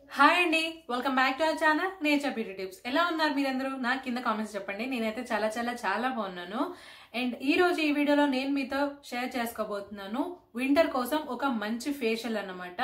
hi అండి welcome back to our channel nature beauty tips ఎలా ఉన్నారు మీరందరూ నాకు కింద కామెంట్స్ చెప్పండి నేనైతే చాలా చాలా చాలా బాగున్నాను అండ్ ఈ రోజు ఈ వీడియోలో నేను మీతో షేర్ చేసుకోబోతున్నాను వింటర్ కోసం ఒక మంచి ఫేషియల్ అన్నమాట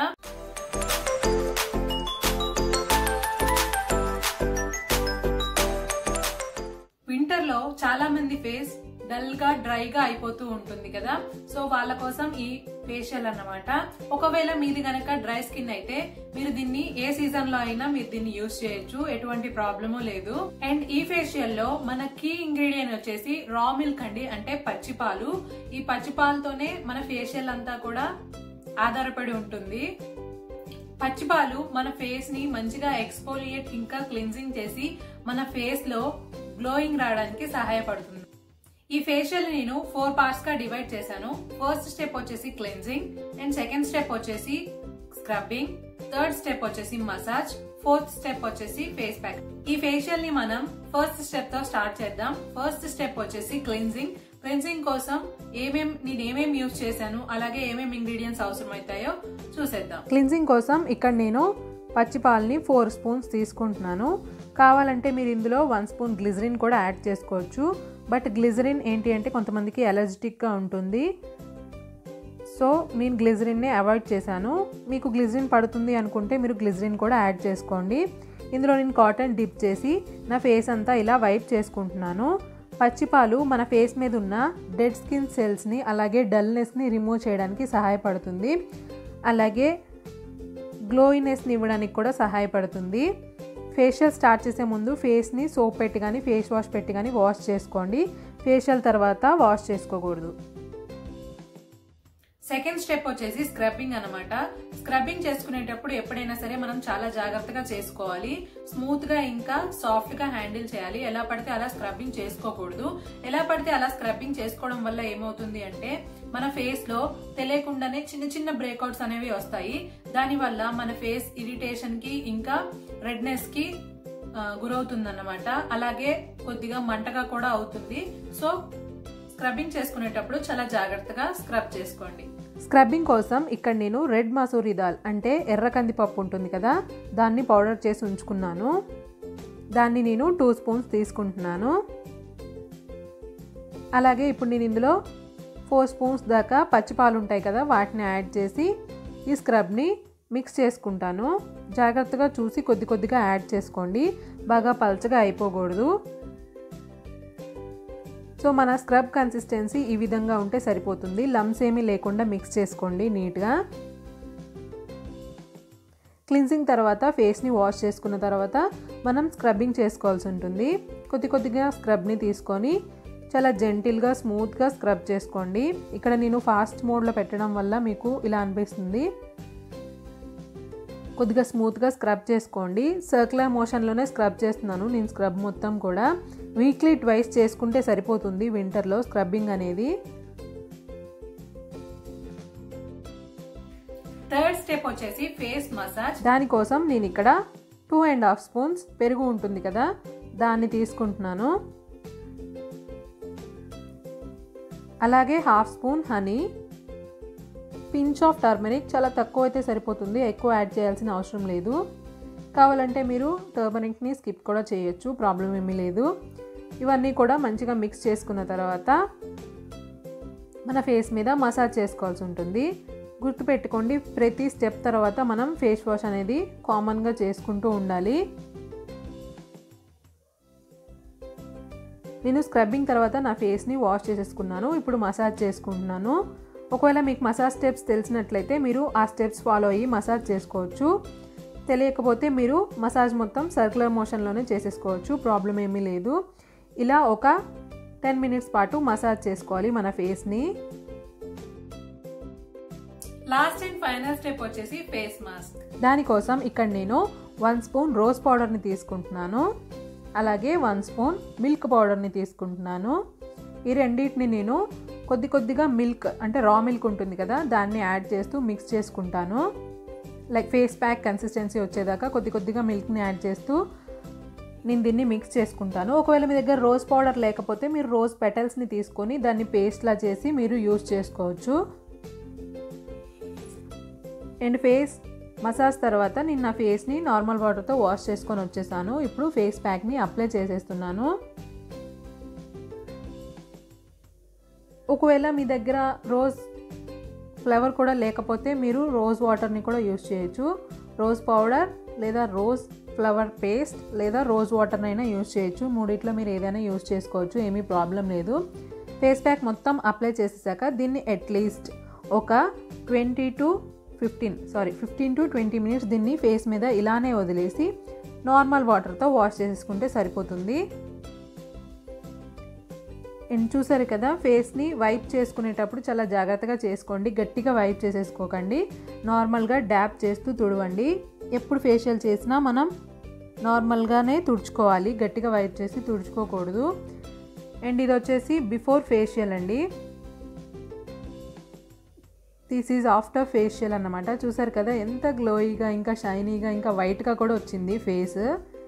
వింటర్ లో చాలా మంది ఫేస్ డల్ గా డ్రై గా అయిపోతూ ఉంటుంది కదా సో వాళ్ళ కోసం ఈ ఫేషియల్ అన్నమాట ఒకవేళ మీది గనక డ్రై స్కిన్ అయితే మీరు దీన్ని ఏ సీజన్ లో అయినా మీరు దీన్ని యూజ్ చేయొచ్చు ఎటువంటి ప్రాబ్లము లేదు అండ్ ఈ ఫేషియల్ లో మన కీ ఇంగ్రీడియంట్ వచ్చేసి రా మిల్క్ అండి అంటే పచ్చిపాలు ఈ పచ్చిపాలతోనే మన ఫేషియల్ అంతా కూడా ఆధారపడి ఉంటుంది పచ్చిపాలు మన ఫేస్ ని మంచిగా ఎక్స్పోలియేట్ ఇంకా క్లిన్జింగ్ చేసి మన ఫేస్ లో గ్లోయింగ్ రావడానికి సహాయపడుతుంది ఈ ఫేషియల్ నేను ఫోర్ పార్ట్స్ గా డివైడ్ చేశాను ఫస్ట్ స్టెప్ వచ్చేసి క్లెన్జింగ్ అండ్ సెకండ్ స్టెప్ వచ్చేసి స్క్రబ్బింగ్ థర్డ్ స్టెప్ వచ్చేసి మసాజ్ ఫోర్త్ స్టెప్ వచ్చేసి ఫేస్ ప్యాక్ ఈ ఫేషియల్ ని మనం ఫస్ట్ స్టెప్ తో స్టార్ట్ చేద్దాం ఫస్ట్ స్టెప్ వచ్చేసి క్లెన్జింగ్ క్లెన్జింగ్ కోసం ఏమేం నేను ఏమేం యూజ్ చేశాను అలాగే ఏమేం ఇంగ్రీడియంట్స్ అవసరం అవుతాయో చూసేద్దాం క్లిన్జింగ్ కోసం ఇక్కడ నేను పచ్చిపాలని ఫోర్ స్పూన్స్ తీసుకుంటున్నాను కావాలంటే మీరు ఇందులో వన్ స్పూన్ గ్లిజరిన్ కూడా యాడ్ చేసుకోవచ్చు బట్ గ్లిజరిన్ ఏంటి అంటే కొంతమందికి ఎలర్జెటిక్గా ఉంటుంది సో నేను గ్లిజరిన్నే అవాయిడ్ చేశాను మీకు గ్లిజరిన్ పడుతుంది అనుకుంటే మీరు గ్లిజరిన్ కూడా యాడ్ చేసుకోండి ఇందులో నేను కాటన్ డిప్ చేసి నా ఫేస్ అంతా ఇలా వైప్ చేసుకుంటున్నాను పచ్చిపాలు మన ఫేస్ మీద ఉన్న డెడ్ స్కిన్ సెల్స్ని అలాగే డల్నెస్ని రిమూవ్ చేయడానికి సహాయపడుతుంది అలాగే గ్లోయినెస్ని ఇవ్వడానికి కూడా సహాయపడుతుంది ఫేషియల్ స్టార్ట్ చేసే ముందు ఫేస్ని సోప్ పెట్టి కానీ ఫేస్ వాష్ పెట్టి కానీ వాష్ చేసుకోండి ఫేషియల్ తర్వాత వాష్ చేసుకోకూడదు సెకండ్ స్టెప్ వచ్చేసి స్క్రబ్బింగ్ అనమాట స్క్రబ్బింగ్ చేసుకునేటప్పుడు ఎప్పుడైనా సరే మనం చాలా జాగ్రత్తగా చేసుకోవాలి స్మూత్ గా ఇంకా సాఫ్ట్ గా హ్యాండిల్ చేయాలి ఎలా పడితే అలా స్క్రబ్బింగ్ చేసుకోకూడదు ఎలా పడితే అలా స్క్రబ్బింగ్ చేసుకోవడం వల్ల ఏమవుతుంది అంటే మన ఫేస్ లో తెలియకుండానే చిన్న చిన్న బ్రేక్అవుట్స్ అనేవి వస్తాయి దాని వల్ల మన ఫేస్ ఇరిటేషన్ కి ఇంకా రెడ్నెస్ కి గురవుతుందన్నమాట అలాగే కొద్దిగా మంటగా కూడా అవుతుంది సో స్క్రబ్బింగ్ చేసుకునేటప్పుడు చాలా జాగ్రత్తగా స్క్రబ్ చేసుకోండి స్క్రబ్బింగ్ కోసం ఇక్కడ నేను రెడ్ మసూరి దాల్ అంటే ఎర్ర కందిపప్పు ఉంటుంది కదా దాన్ని పౌడర్ చేసి ఉంచుకున్నాను దాన్ని నేను టూ స్పూన్స్ తీసుకుంటున్నాను అలాగే ఇప్పుడు నేను ఇందులో ఫోర్ స్పూన్స్ దాకా పచ్చిపాలు ఉంటాయి కదా వాటిని యాడ్ చేసి ఈ స్క్రబ్ని మిక్స్ చేసుకుంటాను జాగ్రత్తగా చూసి కొద్ది కొద్దిగా యాడ్ చేసుకోండి బాగా పల్చగా అయిపోకూడదు సో మన స్క్రబ్ కన్సిస్టెన్సీ ఈ విధంగా ఉంటే సరిపోతుంది లమ్స్ ఏమీ లేకుండా మిక్స్ చేసుకోండి నీట్గా క్లిన్సింగ్ తర్వాత ఫేస్ని వాష్ చేసుకున్న తర్వాత మనం స్క్రబ్బింగ్ చేసుకోవాల్సి ఉంటుంది కొద్ది కొద్దిగా స్క్రబ్ని తీసుకొని చాలా జెంటిల్గా స్మూత్గా స్క్రబ్ చేసుకోండి ఇక్కడ నేను ఫాస్ట్ మోడ్లో పెట్టడం వల్ల మీకు ఇలా అనిపిస్తుంది కొద్దిగా స్మూత్గా స్క్రబ్ చేసుకోండి సర్క్యులర్ మోషన్లోనే స్క్రబ్ చేస్తున్నాను నేను స్క్రబ్ మొత్తం కూడా వీక్లీ ట్వైస్ చేసుకుంటే సరిపోతుంది వింటర్లో స్క్రబ్బింగ్ అనేది థర్డ్ స్టెప్ వచ్చేసి ఫేస్ మసాజ్ దానికోసం నేను ఇక్కడ టూ అండ్ హాఫ్ స్పూన్స్ పెరుగు ఉంటుంది కదా దాన్ని తీసుకుంటున్నాను అలాగే half spoon honey pinch of turmeric చాలా తక్కువ అయితే సరిపోతుంది ఎక్కువ యాడ్ చేయాల్సిన అవసరం లేదు కావాలంటే మీరు టర్మరిక్ని స్కిప్ కూడా చేయొచ్చు ప్రాబ్లం ఏమీ లేదు ఇవన్నీ కూడా మంచిగా మిక్స్ చేసుకున్న తర్వాత మన ఫేస్ మీద మసాజ్ చేసుకోవాల్సి ఉంటుంది గుర్తుపెట్టుకోండి ప్రతి స్టెప్ తర్వాత మనం ఫేస్ వాష్ అనేది కామన్గా చేసుకుంటూ ఉండాలి నేను స్క్రబ్బింగ్ తర్వాత నా ఫేస్ని వాష్ చేసేసుకున్నాను ఇప్పుడు మసాజ్ చేసుకుంటున్నాను ఒకవేళ మీకు మసాజ్ స్టెప్స్ తెలిసినట్లయితే మీరు ఆ స్టెప్స్ ఫాలో అయ్యి మసాజ్ చేసుకోవచ్చు తెలియకపోతే మీరు మసాజ్ మొత్తం సర్క్యులర్ మోషన్లోనే చేసేసుకోవచ్చు ప్రాబ్లం ఏమీ లేదు ఇలా ఒక టెన్ మినిట్స్ పాటు మసాజ్ చేసుకోవాలి మన ఫేస్ని లాస్ట్ అండ్ ఫైనల్ స్టెప్ వచ్చేసి ఫేస్ మాస్క్ దానికోసం ఇక్కడ నేను వన్ స్పూన్ రోజ్ పౌడర్ని తీసుకుంటున్నాను అలాగే వన్ స్పూన్ మిల్క్ పౌడర్ని తీసుకుంటున్నాను ఈ రెండింటిని నేను కొద్ది కొద్దిగా మిల్క్ అంటే రా మిల్క్ ఉంటుంది కదా దాన్ని యాడ్ చేస్తూ మిక్స్ చేసుకుంటాను లైక్ ఫేస్ ప్యాక్ కన్సిస్టెన్సీ వచ్చేదాకా కొద్ది కొద్దిగా మిల్క్ని యాడ్ చేస్తూ నేను దీన్ని మిక్స్ చేసుకుంటాను ఒకవేళ మీ దగ్గర రోజ్ పౌడర్ లేకపోతే మీరు రోజ్ పెటల్స్ని తీసుకొని దాన్ని పేస్ట్లా చేసి మీరు యూస్ చేసుకోవచ్చు అండ్ ఫేస్ మసాజ్ తర్వాత నేను నా ఫేస్ని నార్మల్ వాటర్తో వాష్ చేసుకొని వచ్చేసాను ఇప్పుడు ఫేస్ ప్యాక్ని అప్లై చేసేస్తున్నాను ఒకవేళ మీ దగ్గర రోజ్ ఫ్లేవర్ కూడా లేకపోతే మీరు రోజ్ వాటర్ని కూడా యూస్ చేయొచ్చు రోజ్ పౌడర్ లేదా రోజ్ ఫ్లవర్ పేస్ట్ లేదా రోజ్ వాటర్ని అయినా యూస్ చేయొచ్చు మూడిట్లో మీరు ఏదైనా యూస్ చేసుకోవచ్చు ఏమీ ప్రాబ్లం లేదు ఫేస్ ప్యాక్ మొత్తం అప్లై చేసేసాక దీన్ని అట్లీస్ట్ ఒక twenty to fifteen sorry fifteen to twenty minutes దీన్ని ఫేస్ మీద ఇలానే వదిలేసి నార్మల్ వాటర్తో వాష్ చేసేసుకుంటే సరిపోతుంది అండ్ చూసారు కదా ఫేస్ని వైప్ చేసుకునేటప్పుడు చాలా జాగ్రత్తగా చేసుకోండి గట్టిగా వైప్ చేసేసుకోకండి నార్మల్గా డ్యాప్ చేస్తూ తుడవండి ఎప్పుడు ఫేషియల్ చేసినా మనం నార్మల్గానే తుడుచుకోవాలి గట్టిగా వైప్ చేసి తుడుచుకోకూడదు అండ్ ఇది వచ్చేసి బిఫోర్ ఫేషియల్ అండి దిస్ ఈజ్ ఆఫ్టర్ ఫేషియల్ అన్నమాట చూసారు కదా ఎంత గ్లోయిగా ఇంకా షైనీగా ఇంకా వైట్గా కూడా వచ్చింది ఫేస్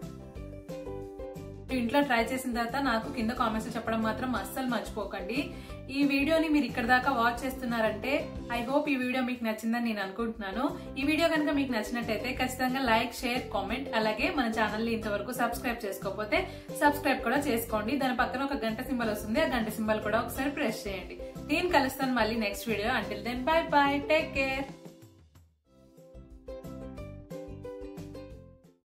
ఇంట్లో ట్రై చేసిన తర్వాత నాకు కింద కామెంట్స్ చెప్పడం మాత్రం అస్సలు మర్చిపోకండి ఈ వీడియోని మీరు ఇక్కడ దాకా వాచ్ చేస్తున్నారంటే ఐ హోప్ ఈ వీడియో మీకు నచ్చిందని నేను అనుకుంటున్నాను ఈ వీడియో కనుక మీకు నచ్చినట్టయితే ఖచ్చితంగా లైక్ షేర్ కామెంట్ అలాగే మన ఛానల్ని ఇంతవరకు సబ్స్క్రైబ్ చేసుకోకపోతే సబ్స్క్రైబ్ కూడా చేసుకోండి దాని పక్కన ఒక గంట సింబల్ వస్తుంది ఆ గంట సింబల్ కూడా ఒకసారి ప్రెస్ చేయండి నేను కలుస్తాను మళ్ళీ next video until then bye bye take care